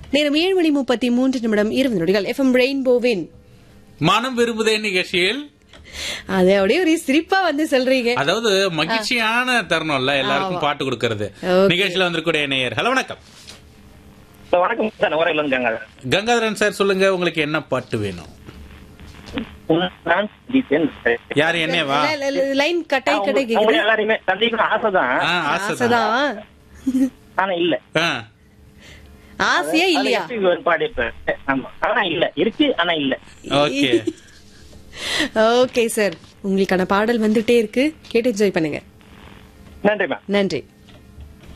நேரம் ஏழு மணி முப்பத்தி மூன்று நிமிடம் இருபது நொடிகள் எஃப்எம் ரெயின்போவின் மனம் விரும்புதே நிகழ்ச்சியில் அது அப்படியே ஒரு சிரிப்பா வந்து சொல்றீங்க அதாவது மகிழ்ச்சியான தருணம்ல எல்லாருக்கும் பாட்டு கொடுக்கறது Okay. நிகழ்ச்சியில வந்திருக்கூடிய நேயர் ஹலோ வணக்கம் சார் வணக்கம் சார் நவரையில் இருக்காங்க கங்காதரன் சார் சொல்லுங்க உங்களுக்கு என்ன பாட்டு வேணும் யார் என்னவா லைன் கட்டாய் கடை உங்க கேக்குது எல்லாரையுமே சந்திக்கணும் ஆசைதான் ஆ, ஆசைதான் ஆசைதான் ஆனா இல்ல ஆ, ஆசையா இல்லையா அது எப்படி ஒரு பாடு இப்ப ஆமா ஆனா இல்ல இருக்கு ஆனா இல்ல ஓகே ஓகே சார் உங்களுக்கான பாடல் வந்துட்டே இருக்கு கேட்டு என்ஜாய் பண்ணுங்க நன்றி மேம் நன்றி